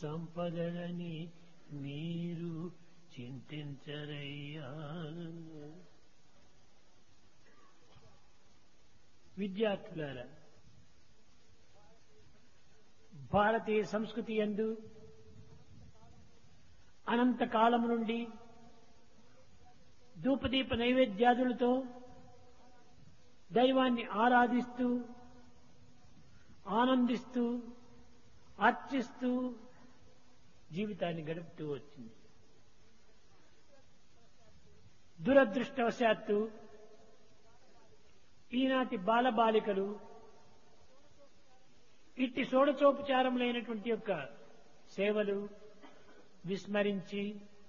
సంపదలని మీరు చింతించరయ్యా విద్యార్థులారా భారతీయ సంస్కృతి ఎందు అనంత కాలము నుండి ధూపదీప నైవేద్యాదులతో దైవాన్ని ఆరాధిస్తూ ఆనందిస్తూ అర్చిస్తూ జీవితాన్ని గడుపుతూ వచ్చింది దురదృష్టవశాత్తు ఈనాటి బాలబాలికలు ఇట్టి షోడచోపచారములైనటువంటి యొక్క సేవలు విస్మరించి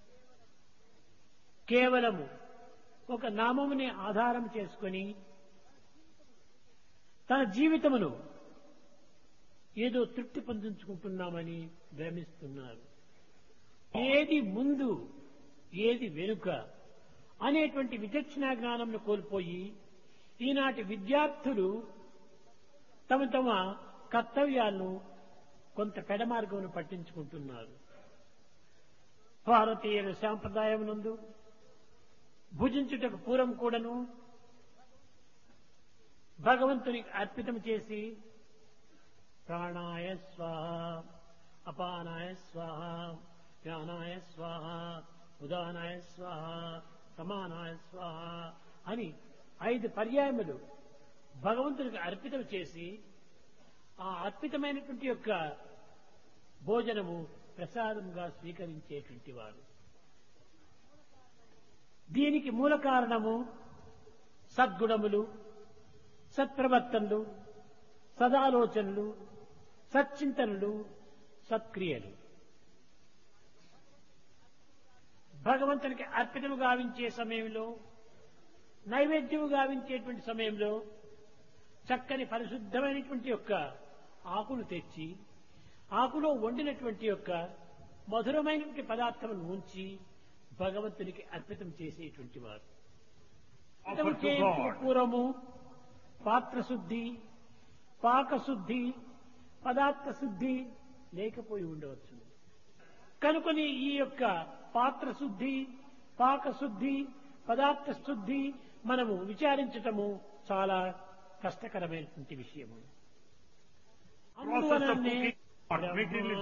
కేవలము ఒక నామముని ఆధారం చేసుకొని తన జీవితమును ఏదో తృప్తి పొందించుకుంటున్నామని భ్రమిస్తున్నారు ఏది ముందు ఏది వెనుక అనేటువంటి విచక్షణ జ్ఞానంను కోల్పోయి ఈనాటి విద్యార్థులు తమ తమ కర్తవ్యాలను కొంత పెడమార్గమును పట్టించుకుంటున్నారు భారతీయుల సాంప్రదాయం నందు భుజించుటకు పూర్వం కూడాను భగవంతునికి అర్పితం చేసి ప్రాణాయ స్వాహ అపానాయ స్వాహ జ్ఞానాయ స్వాహ ఉదానాయ స్వాహ సమానాయ స్వాహ అని ఐదు పర్యాయములు భగవంతునికి అర్పితం చేసి ఆ అర్పితమైనటువంటి యొక్క భోజనము ప్రసాదంగా స్వీకరించేటువంటి వారు దీనికి మూల కారణము సద్గుణములు సత్ప్రవర్తనలు సదాలోచనలు సచ్చింతనలు సత్క్రియలు భగవంతునికి అర్పితము గావించే సమయంలో నైవేద్యము గావించేటువంటి సమయంలో చక్కని పరిశుద్ధమైనటువంటి యొక్క ఆకులు తెచ్చి ఆకులో వండినటువంటి యొక్క మధురమైనటువంటి పదార్థమును ఉంచి భగవంతునికి అర్పితం చేసేటువంటి వారు Offer to చేయుటకు God. పూర్వము పాత్ర శుద్ధి పాకశుద్ధి పదార్థ శుద్ధి లేకపోయి ఉండవచ్చు కనుకొని ఈ యొక్క పాత్ర శుద్ధి పాకశుద్ధి పదార్థ శుద్ధి మనము విచారించటము చాలా కష్టకరమైనటువంటి విషయము Process of అందువలనే cooking, not materially